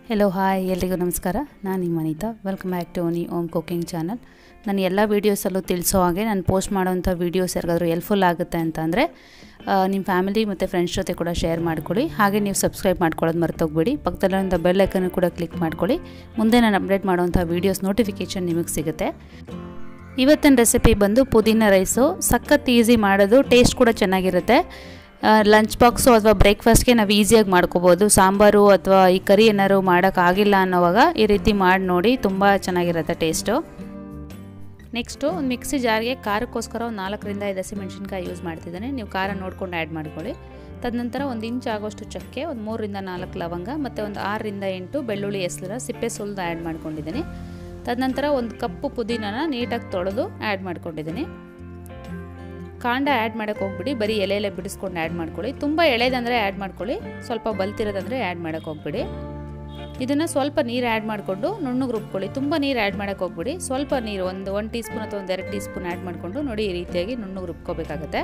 hello hi ಎಲ್ರಿಗೂ ನಮಸ್ಕಾರ ನಾನು ನಿಮ್ಮ ಅನಿತಾ ವೆಲ್ಕಮ್ ಬ್ಯಾಕ್ ಟು ಓನಿ ಓಮ್ ಕುಕಿಂಗ್ ಚಾನಲ್ ನಾನು ಎಲ್ಲ ವೀಡಿಯೋಸಲ್ಲೂ ತಿಳಿಸೋ ಹಾಗೆ ನಾನು ಪೋಸ್ಟ್ ಮಾಡೋವಂಥ ವೀಡಿಯೋಸ್ ಯಾರಿಗಾದ್ರೂ ಹೆಲ್ಪ್ಫುಲ್ ಆಗುತ್ತೆ ಅಂತ ಅಂದರೆ ನಿಮ್ಮ ಫ್ಯಾಮಿಲಿ ಮತ್ತು ಫ್ರೆಂಡ್ಸ್ ಜೊತೆ ಕೂಡ ಶೇರ್ ಮಾಡ್ಕೊಳ್ಳಿ ಹಾಗೆ ನೀವು ಸಬ್ಸ್ಕ್ರೈಬ್ ಮಾಡ್ಕೊಳ್ಳೋದು ಮರ್ತೋಗ್ಬೇಡಿ ಪಕ್ಕದಲ್ಲಿರುವಂಥ ಬೆಲ್ ಐಕನ್ನು ಕೂಡ ಕ್ಲಿಕ್ ಮಾಡ್ಕೊಳ್ಳಿ ಮುಂದೆ ನಾನು ಅಪ್ಡೇಟ್ ಮಾಡೋವಂಥ ವೀಡಿಯೋಸ್ ನೋಟಿಫಿಕೇಷನ್ ನಿಮಗೆ ಸಿಗುತ್ತೆ ಇವತ್ತಿನ ರೆಸಿಪಿ ಬಂದು ಪುದೀನ ರೈಸು ಸಖತ್ ಈಸಿ ಮಾಡೋದು ಟೇಸ್ಟ್ ಕೂಡ ಚೆನ್ನಾಗಿರುತ್ತೆ ಲಂಚ್ ಬಾಕ್ಸು ಅಥವಾ ಬ್ರೇಕ್ಫಾಸ್ಟ್ಗೆ ನಾವು ಈಸಿಯಾಗಿ ಮಾಡ್ಕೋಬೋದು ಸಾಂಬಾರು ಅಥವಾ ಈ ಕರಿ ಏನಾದ್ರು ಮಾಡೋಕ್ಕಾಗಿಲ್ಲ ಅನ್ನೋವಾಗ ಈ ರೀತಿ ಮಾಡಿ ನೋಡಿ ತುಂಬ ಚೆನ್ನಾಗಿರುತ್ತೆ ಟೇಸ್ಟು ನೆಕ್ಸ್ಟು ಒಂದು ಮಿಕ್ಸಿ ಜಾರ್ಗೆ ಖಾರಕ್ಕೋಸ್ಕರ ಒಂದು ನಾಲ್ಕರಿಂದ ಐದು ಹಸಿಮೆಣ್ಸಿನ್ಕಾಯಿ ಯೂಸ್ ಮಾಡ್ತಿದ್ದಾನೆ ನೀವು ಖಾರ ನೋಡ್ಕೊಂಡು ಆ್ಯಡ್ ಮಾಡ್ಕೊಳ್ಳಿ ತದನಂತರ ಒಂದು ಇಂಚ್ ಆಗೋಷ್ಟು ಚಕ್ಕೆ ಒಂದು ಮೂರರಿಂದ ನಾಲ್ಕು ಲವಂಗ ಮತ್ತು ಒಂದು ಆರರಿಂದ ಎಂಟು ಬೆಳ್ಳುಳ್ಳಿ ಹೆಸರ ಸಿಪ್ಪೆ ಸುಲಿದು ಆ್ಯಡ್ ಮಾಡ್ಕೊಂಡಿದ್ದೀನಿ ತದನಂತರ ಒಂದು ಕಪ್ಪು ಪುದೀನನ ನೀಟಾಗಿ ತೊಳೆದು ಆ್ಯಡ್ ಮಾಡ್ಕೊಂಡಿದ್ದೀನಿ ಕಾಂಡ ಆ್ಯಡ್ ಮಾಡೋಕ್ಕೆ ಹೋಗ್ಬಿಡಿ ಬರೀ ಎಲೆ ಎಲೆ ಬಿಡಿಸ್ಕೊಂಡು ಆ್ಯಡ್ ಮಾಡ್ಕೊಳ್ಳಿ ತುಂಬ ಎಳೆದಂದರೆ ಆ್ಯಡ್ ಮಾಡ್ಕೊಳ್ಳಿ ಸ್ವಲ್ಪ ಬಲ್ತಿರೋದಂದರೆ ಆ್ಯಡ್ ಮಾಡೋಕ್ಕೆ ಹೋಗ್ಬಿಡಿ ಇದನ್ನು ಸ್ವಲ್ಪ ನೀರು ಆ್ಯಡ್ ಮಾಡಿಕೊಂಡು ನುಣ್ಣಗೆ ರುಬ್ಕೊಳ್ಳಿ ತುಂಬ ನೀರು ಆ್ಯಡ್ ಮಾಡೋಕ್ಕೆ ಹೋಗ್ಬಿಡಿ ಸ್ವಲ್ಪ ನೀರು ಒಂದು ಒನ್ ಟೀ ಸ್ಪೂನ್ ಅಥವಾ ಒಂದು ಎರಡು ಟೀ ಸ್ಪೂನ್ ಆ್ಯಡ್ ಮಾಡಿಕೊಂಡು ನೋಡಿ ಈ ರೀತಿಯಾಗಿ ನುಣ್ಣಗೆ ರುಬ್ಕೋಬೇಕಾಗತ್ತೆ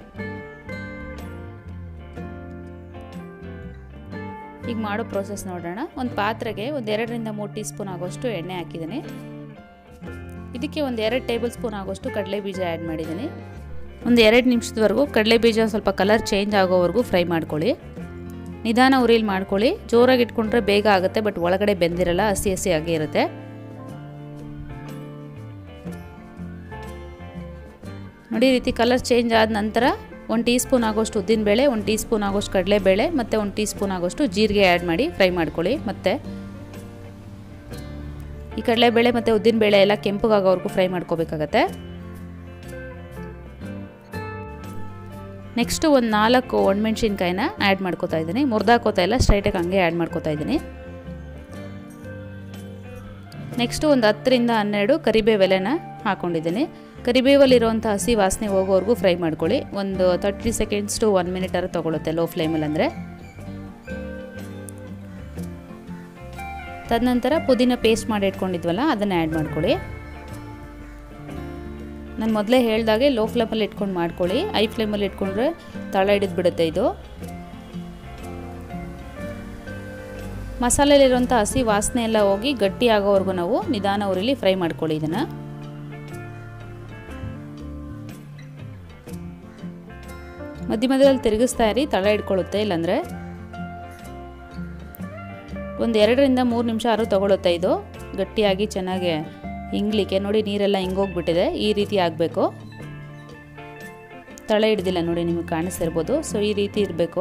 ಈಗ ಮಾಡೋ ಪ್ರೋಸೆಸ್ ನೋಡೋಣ ಒಂದು ಪಾತ್ರೆಗೆ ಒಂದು ಎರಡರಿಂದ ಮೂರು ಟೀ ಸ್ಪೂನ್ ಆಗೋಷ್ಟು ಎಣ್ಣೆ ಹಾಕಿದ್ದೀನಿ ಇದಕ್ಕೆ ಒಂದು ಎರಡು ಟೇಬಲ್ ಸ್ಪೂನ್ ಆಗೋಷ್ಟು ಕಡಲೆ ಬೀಜ ಆ್ಯಡ್ ಮಾಡಿದ್ದೀನಿ ಒಂದು ಎರಡು ನಿಮಿಷದವರೆಗೂ ಕಡಲೆ ಬೀಜ ಸ್ವಲ್ಪ ಕಲರ್ ಚೇಂಜ್ ಆಗೋವರೆಗೂ ಫ್ರೈ ಮಾಡ್ಕೊಳ್ಳಿ ನಿಧಾನ ಉರಿಲಿ ಮಾಡ್ಕೊಳ್ಳಿ ಜೋರಾಗಿ ಇಟ್ಕೊಂಡ್ರೆ ಬೇಗ ಆಗುತ್ತೆ ಬಟ್ ಒಳಗಡೆ ಬೆಂದಿರಲ್ಲ ಹಸಿ ಹಸಿ ಆಗಿ ಇರುತ್ತೆ ನೋಡಿ ಈ ರೀತಿ ಕಲರ್ ಚೇಂಜ್ ಆದ ನಂತರ ಒಂದು ಟೀ ಸ್ಪೂನ್ ಆಗೋಷ್ಟು ಉದ್ದಿನಬೇಳೆ ಒಂದು ಟೀ ಸ್ಪೂನ್ ಆಗೋಷ್ಟು ಕಡಲೆಬೇಳೆ ಮತ್ತು ಒಂದು ಟೀ ಸ್ಪೂನ್ ಆಗೋಷ್ಟು ಜೀರಿಗೆ ಆ್ಯಡ್ ಮಾಡಿ ಫ್ರೈ ಮಾಡ್ಕೊಳ್ಳಿ ಮತ್ತು ಈ ಕಡಲೆಬೇಳೆ ಮತ್ತು ಉದ್ದಿನಬೇಳೆ ಎಲ್ಲ ಕೆಂಪಗಾಗೋವರೆಗೂ ಫ್ರೈ ಮಾಡ್ಕೋಬೇಕಾಗತ್ತೆ ನೆಕ್ಸ್ಟು ಒಂದು ನಾಲ್ಕು ಒಣಮೆಣ್ಸಿನ್ಕಾಯಿನ ಆ್ಯಡ್ ಮಾಡ್ಕೋತಾ ಇದ್ದೀನಿ ಮುರ್ದಾಕೋತಾ ಇಲ್ಲ ಸ್ಟ್ರೈಟಾಗಿ ಹಂಗೆ ಆ್ಯಡ್ ಮಾಡ್ಕೋತಾ ಇದ್ದೀನಿ ನೆಕ್ಸ್ಟು ಒಂದು ಹತ್ತರಿಂದ ಹನ್ನೆರಡು ಕರಿಬೇವೆಲೆನ ಹಾಕ್ಕೊಂಡಿದ್ದೀನಿ ಕರಿಬೇವಲ್ಲಿರುವಂಥ ಹಸಿ ವಾಸನೆ ಹೋಗೋವರೆಗೂ ಫ್ರೈ ಮಾಡ್ಕೊಳ್ಳಿ ಒಂದು thirty seconds to one minute ಆರು ತೊಗೊಳುತ್ತೆ ಲೋ ಫ್ಲೇಮಲ್ಲಿ ಅಂದರೆ ತದನಂತರ ಪುದೀನ ಪೇಸ್ಟ್ ಮಾಡಿ ಇಟ್ಕೊಂಡಿದ್ವಲ್ಲ ಅದನ್ನು ಆ್ಯಡ್ ಮಾಡ್ಕೊಳ್ಳಿ ನಾನು ಮೊದಲೇ ಹೇಳ್ದಾಗೆ ಲೋ ಫ್ಲೇಮಲ್ಲಿ ಇಟ್ಕೊಂಡು ಮಾಡ್ಕೊಳ್ಳಿ ಐ ಫ್ಲೇಮಲ್ಲಿ ಇಟ್ಕೊಂಡ್ರೆ ತಳ ಹಿಡಿದು ಬಿಡುತ್ತೆ ಇದು ಮಸಾಲೆಯಲ್ಲಿರುವಂಥ ಹಸಿ ವಾಸನೆ ಎಲ್ಲ ಹೋಗಿ ಗಟ್ಟಿ ಆಗೋವರೆಗೂ ನಾವು ನಿಧಾನ ಉರಿಲಿ ಫ್ರೈ ಮಾಡ್ಕೊಳ್ಳಿ ಇದನ್ನು ಮಧ್ಯ ಮಧ್ಯದಲ್ಲಿ ತಿರುಗಿಸ್ತಾ ಇರಿ ತಳ ಹಿಡ್ಕೊಳ್ಳುತ್ತೆ ಇಲ್ಲಾಂದರೆ ಒಂದು ಎರಡರಿಂದ ಮೂರು ನಿಮಿಷ ಆರು ತೊಗೊಳುತ್ತೆ ಇದು ಗಟ್ಟಿಯಾಗಿ ಚೆನ್ನಾಗಿ ಹಿಂಗ್ಲಿಕ್ಕೆ ನೋಡಿ ನೀರೆಲ್ಲ ಹಿಂಗೋಗ್ಬಿಟ್ಟಿದೆ ಈ ರೀತಿ ಆಗಬೇಕು ತಳ ಹಿಡ್ದಿಲ್ಲ ನೋಡಿ ನಿಮಗೆ ಕಾಣಿಸ್ತಿರ್ಬೋದು ಸೊ ಈ ರೀತಿ ಇರಬೇಕು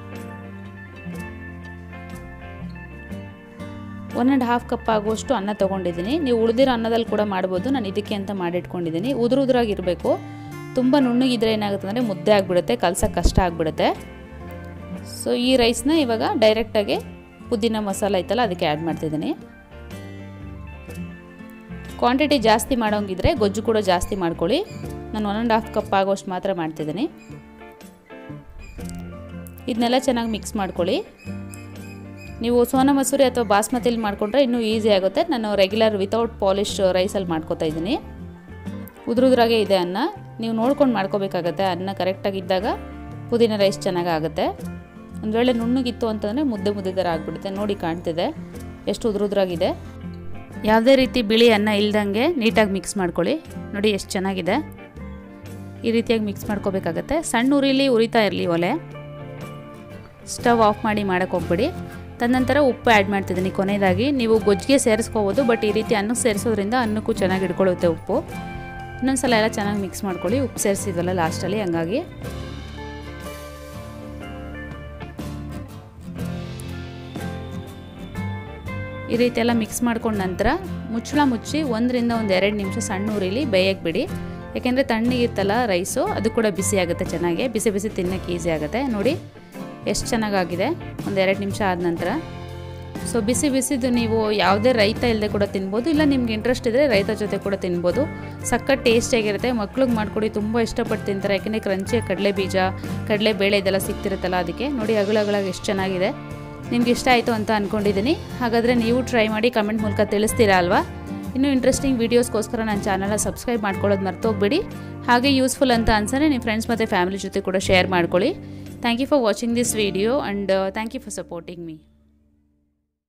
ಒನ್ ಆ್ಯಂಡ್ ಹಾಫ್ ಕಪ್ ಆಗುವಷ್ಟು ಅನ್ನ ತೊಗೊಂಡಿದ್ದೀನಿ ನೀವು ಉಳಿದಿರೋ ಅನ್ನದಲ್ಲಿ ಕೂಡ ಮಾಡ್ಬೋದು ನಾನು ಇದಕ್ಕೆ ಅಂತ ಮಾಡಿಟ್ಕೊಂಡಿದ್ದೀನಿ ಉದುರು ಉದುರಾಗಿರಬೇಕು ತುಂಬ ನುಣ್ಣಗಿದ್ರೆ ಏನಾಗುತ್ತೆ ಅಂದರೆ ಮುದ್ದೆ ಆಗಿಬಿಡುತ್ತೆ ಕಲ್ಸೋಕ್ಕೆ ಕಷ್ಟ ಆಗಿಬಿಡುತ್ತೆ ಸೊ ಈ ರೈಸ್ನ ಇವಾಗ ಡೈರೆಕ್ಟಾಗಿ ಪುದೀನ ಮಸಾಲ ಐತಲ್ಲ ಅದಕ್ಕೆ ಆ್ಯಡ್ ಮಾಡ್ತಿದ್ದೀನಿ ಕ್ವಾಂಟಿಟಿ ಜಾಸ್ತಿ ಮಾಡೋಂಗಿದ್ರೆ ಗೊಜ್ಜು ಕೂಡ ಜಾಸ್ತಿ ಮಾಡ್ಕೊಳ್ಳಿ ನಾನು ಒನ್ ಆ್ಯಂಡ್ ಹಾಫ್ ಕಪ್ ಆಗೋಷ್ಟು ಮಾತ್ರ ಮಾಡ್ತಿದ್ದೀನಿ ಇದನ್ನೆಲ್ಲ ಚೆನ್ನಾಗಿ ಮಿಕ್ಸ್ ಮಾಡ್ಕೊಳ್ಳಿ ನೀವು ಸೋನಾ ಮಸೂರಿ ಅಥವಾ ಬಾಸ್ಮತಿಲಿ ಮಾಡಿಕೊಂಡ್ರೆ ಇನ್ನೂ ಈಸಿ ಆಗುತ್ತೆ ನಾನು ರೆಗ್ಯುಲರ್ ವಿತೌಟ್ ಪಾಲಿಶ್ ರೈಸಲ್ಲಿ ಮಾಡ್ಕೋತಾ ಇದ್ದೀನಿ ಉದುರುದ್ರಾಗೆ ಇದೆ ಅನ್ನ ನೀವು ನೋಡ್ಕೊಂಡು ಮಾಡ್ಕೋಬೇಕಾಗತ್ತೆ ಅನ್ನ ಕರೆಕ್ಟಾಗಿ ಇದ್ದಾಗ ಪುದೀನ ರೈಸ್ ಚೆನ್ನಾಗಿ ಆಗುತ್ತೆ ಒಂದು ವೇಳೆ ನುಣ್ಣಗಿತ್ತು ಅಂತಂದರೆ ಮುದ್ದೆ ಮುದ್ದೆ ಥರ ಆಗಿಬಿಡುತ್ತೆ ನೋಡಿ ಕಾಣ್ತಿದೆ ಎಷ್ಟು ಉದುರುದ್ರಾಗಿದೆ ಯಾವುದೇ ರೀತಿ ಬಿಳಿ ಅನ್ನ ಇಲ್ದಂಗೆ ನೀಟಾಗಿ ಮಿಕ್ಸ್ ಮಾಡ್ಕೊಳ್ಳಿ ನೋಡಿ ಎಷ್ಟು ಚೆನ್ನಾಗಿದೆ ಈ ರೀತಿಯಾಗಿ ಮಿಕ್ಸ್ ಮಾಡ್ಕೋಬೇಕಾಗತ್ತೆ ಸಣ್ಣ ಉರಿಲಿ ಉರಿತಾ ಇರಲಿ ಒಲೆ ಸ್ಟವ್ ಆಫ್ ಮಾಡಿ ಮಾಡೋಕ್ಕೆ ಹೋಗ್ಬಿಡಿ ತದನಂತರ ಉಪ್ಪು ಆ್ಯಡ್ ಮಾಡ್ತಿದ್ದೀನಿ ಕೊನೆಯದಾಗಿ ನೀವು ಗೊಜ್ಜಿಗೆ ಸೇರಿಸ್ಕೋಬೋದು ಬಟ್ ಈ ರೀತಿ ಅನ್ನಕ್ಕೆ ಸೇರಿಸೋದ್ರಿಂದ ಅನ್ನಕ್ಕೂ ಚೆನ್ನಾಗಿ ಹಿಡ್ಕೊಳ್ಳುತ್ತೆ ಉಪ್ಪು ಇನ್ನೊಂದು ಸಲ ಎಲ್ಲ ಚೆನ್ನಾಗಿ ಮಿಕ್ಸ್ ಮಾಡ್ಕೊಳ್ಳಿ ಉಪ್ಪು ಸೇರಿಸಿದ್ವಲ್ಲ ಲಾಸ್ಟಲ್ಲಿ ಹಂಗಾಗಿ ಈ ರೀತಿ ಎಲ್ಲ ಮಿಕ್ಸ್ ಮಾಡ್ಕೊಂಡ ನಂತರ ಮುಚ್ಚಳ ಮುಚ್ಚಿ ಒಂದರಿಂದ ಒಂದು ಎರಡು ನಿಮಿಷ ಸಣ್ಣ ಉರಿಲಿ ಬೇಯಕ್ಕೆ ಬಿಡಿ ಯಾಕೆಂದರೆ ತಣ್ಣಗಿತ್ತಲ್ಲ ರೈಸು ಅದು ಕೂಡ ಬಿಸಿ ಆಗುತ್ತೆ ಚೆನ್ನಾಗಿ ಬಿಸಿ ಬಿಸಿ ತಿನ್ನೋಕ್ಕೆ ಈಸಿ ಆಗುತ್ತೆ ನೋಡಿ ಎಷ್ಟು ಚೆನ್ನಾಗಾಗಿದೆ ಒಂದು ಎರಡು ನಿಮಿಷ ಆದ ನಂತರ ಸೊ ಬಿಸಿ ಬಿಸಿದು ನೀವು ಯಾವುದೇ ರೈತ ಇಲ್ಲದೆ ಕೂಡ ತಿನ್ಬೋದು ಇಲ್ಲ ನಿಮ್ಗೆ ಇಂಟ್ರೆಸ್ಟ್ ಇದ್ದರೆ ರೈತ ಜೊತೆ ಕೂಡ ತಿನ್ಬೋದು ಸಖತ್ ಟೇಸ್ಟಿಯಾಗಿರುತ್ತೆ ಮಕ್ಳಿಗೆ ಮಾಡ್ಕೊಡಿ ತುಂಬ ಇಷ್ಟಪಟ್ಟು ತಿಂತಾರೆ ಯಾಕೆಂದರೆ ಕ್ರಂಚಿ ಕಡಲೆ ಬೀಜ ಕಡಲೆ ಬೇಳೆ ಇದೆಲ್ಲ ಸಿಗ್ತಿರುತ್ತಲ್ಲ ಅದಕ್ಕೆ ನೋಡಿ ಅಗಳಗಳಾಗಿ ಎಷ್ಟು ಚೆನ್ನಾಗಿದೆ ನಿಮ್ಗೆ ಇಷ್ಟ ಆಯಿತು ಅಂತ ಅಂದ್ಕೊಂಡಿದ್ದೀನಿ ಹಾಗಾದರೆ ನೀವು ಟ್ರೈ ಮಾಡಿ ಕಮೆಂಟ್ ಮೂಲಕ ತಿಳಿಸ್ತೀರಾ ಅಲ್ವಾ ಇನ್ನೂ ಇಂಟ್ರೆಸ್ಟಿಂಗ್ ವೀಡಿಯೋಸ್ಗೋಸ್ಕರ ನನ್ನ ಚಾನಲ್ನ ಸಬ್ಸ್ಕ್ರೈಬ್ ಮಾಡ್ಕೊಳ್ಳೋದು ಮರ್ತೋಗ್ಬೇಡಿ ಹಾಗೆ ಯೂಸ್ಫುಲ್ ಅಂತ ಅನ್ಸರೆ ನಿಮ್ಮ ಫ್ರೆಂಡ್ಸ್ ಮತ್ತು ಫ್ಯಾಮಿಲಿ ಜೊತೆ ಕೂಡ ಶೇರ್ ಮಾಡ್ಕೊಳ್ಳಿ thank you for watching this video and thank you for supporting me